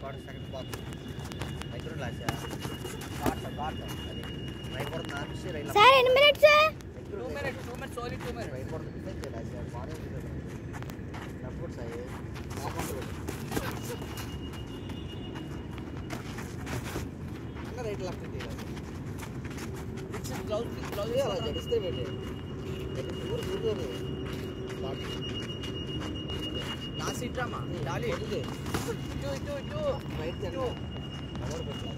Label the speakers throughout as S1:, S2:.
S1: Card second box micro గ్లాసా card card అది right కొడుతున్నా మిస్ రైట్
S2: సార్ ఎన్ని minutes
S1: two minutes two minutes only two minutes right కొడుతుంది miss గ్లాసా బాగా లెఫ్ట్ కొడు సాయి అన్న రైట్ లెఫ్ట్ తీయాలి గ్లౌజ్ గ్లౌజ్ అలా జడిస్తే పెట్టి ఊరు ఊరు లాస్ట్ ఇట్రామా డాలి ఇటు ఇటు ఇటు రైట్ తిన్నా ఎవరు పెట్టాలి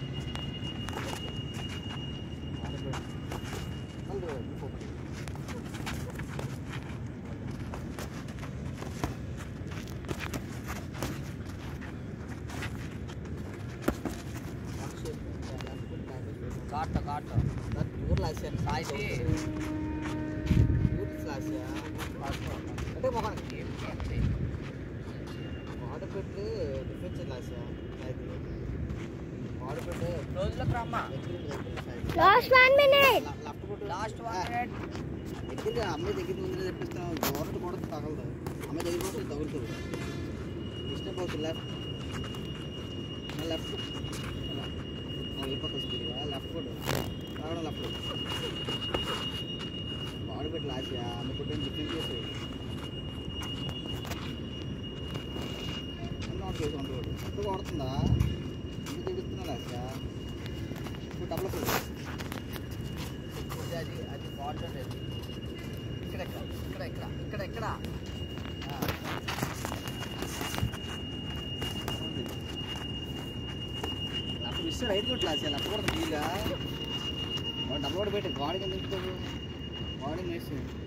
S1: కాట కాట ఊరు లాసాను సాయి ఊరు లాసా అంటే మొహానికి వాటర్ పెట్టి డిఫెన్స్ లాసా అది వాటర్ పెట్టి
S3: రోజులకు రమ్మా
S2: లాస్ట్ వన్ మినిట్
S1: లెఫ్ట్ కొట్టు
S3: లాస్ట్ వన్ మినిట్
S1: దగ్గరగా అమ్మాయి దగ్గర ముందు తెప్పిస్తాం గవర్నమెంట్ కూడా తగలదు అమ్మాయి దగ్గర కూడా తగులుతుంది డిస్టర్బ్ అవుతుంది లెఫ్ట్ లెఫ్ట్ వెళ్ళిపోతుంది స్పీడ్గా లెఫ్ట్ కూడా తాగడం లెఫ్ట్ వాడు పెట్టి లాసా అమ్మాయి కొట్టి డిఫరెంట్ చేసి నాట్ చేసి ఉంటుంది ఇప్పుడు కొడుతుందా ఎందుకు తెగుతున్నా లాసా ఇప్పుడు డబ్బులు కొడు.
S3: అది అది వాటర్ ఇక్కడ ఇక్కడ ఇక్కడ ఇక్కడ ఇక్కడ
S1: లెఫ్ట్ మిస్ రైట్ కొట్టు లాసా లెఫ్ట్ కొడుతుంది వీలుగా వాడు డబ్బులు కూడా పెట్టి గాడి కింద తిప్పుతాడు గాడి మిస్